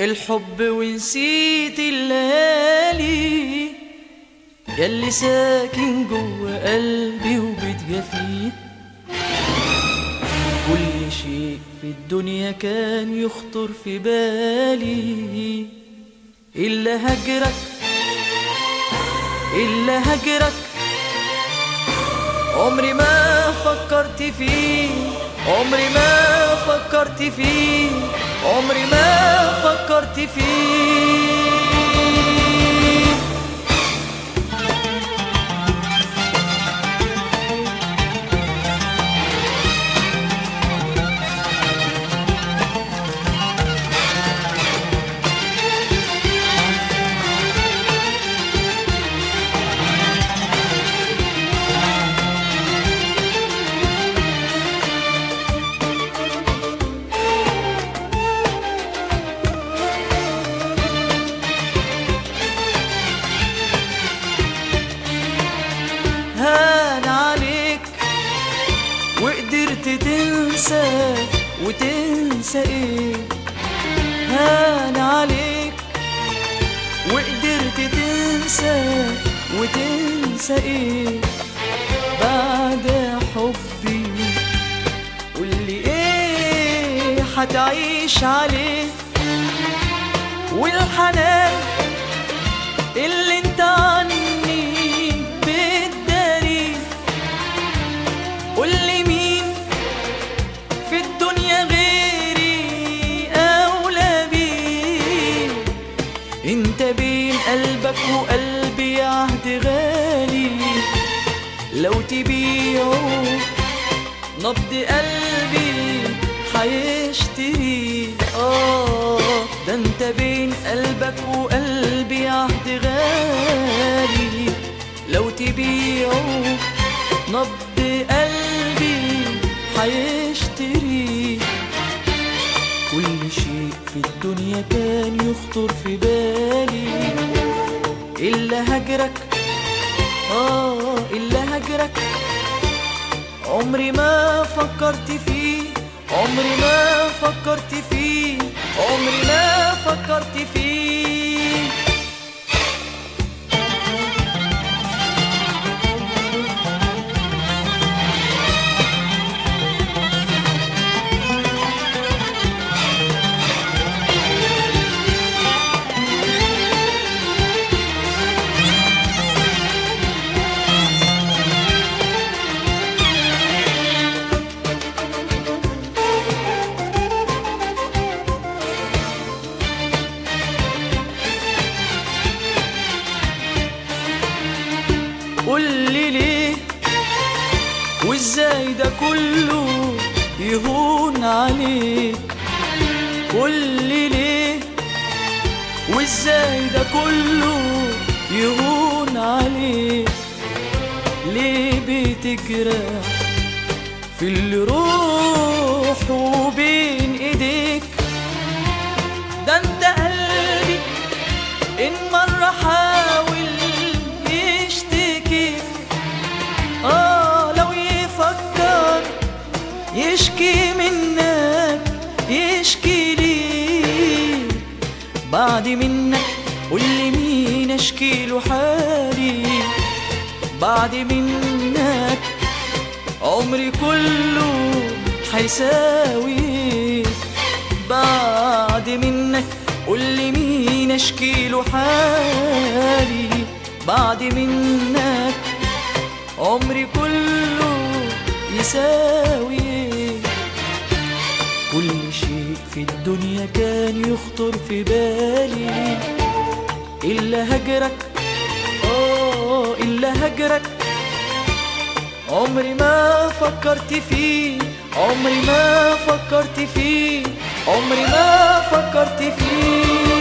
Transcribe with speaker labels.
Speaker 1: الحب ونسيت الليالي ياللي ساكن جوه قلبي وبتجافيه كل شيء في الدنيا كان يخطر في بالي إلا هجرك إلا هجرك عمري ما فكرت فيه عمري ما فكرت فيه عمري ما فكرت فيه هان عليك وقدرت تنسى وتنسى ايه هان عليك وقدرت تنسى وتنسى ايه بعد حبي واللي ايه هتعيش عليه والحنان اللي انت عني بتداري قولي مين في الدنيا غيري اولى بيه انت بين قلبك وقلبي عهد غالي لو تبيعه نبض قلبي حيشتري اه ده انت بين قلبك وقلبي عهد غالي لو تبيعه نبض قلبي حيشتري كل شيء في الدنيا كان يخطر في بالي إلا هجرك آه إلا هجرك عمري ما فكرت فيه عمري ما فكرت فيه عمري ما فكرت فيه قولي ليه وازاي ده كله يهون عليك قولي ليه وازاي ده كله يهون عليك ليه بتجرح في اللي روحه بين ايديك ده انت قلبي ان مرة حاول يشتكي اه لو يفكر يشكي منك يشكي لي بعد منك قولي مين اشكي له حالي بعد منك عمري كله حيساوي بعد منك قولي مين اشكي له حالي بعد منك عمري كله يساوي كل شيء في الدنيا كان يخطر في بالي إلا هجرك آه إلا هجرك عمري ما فكرت فيه عمري ما فكرت فيه عمري ما فكرت فيه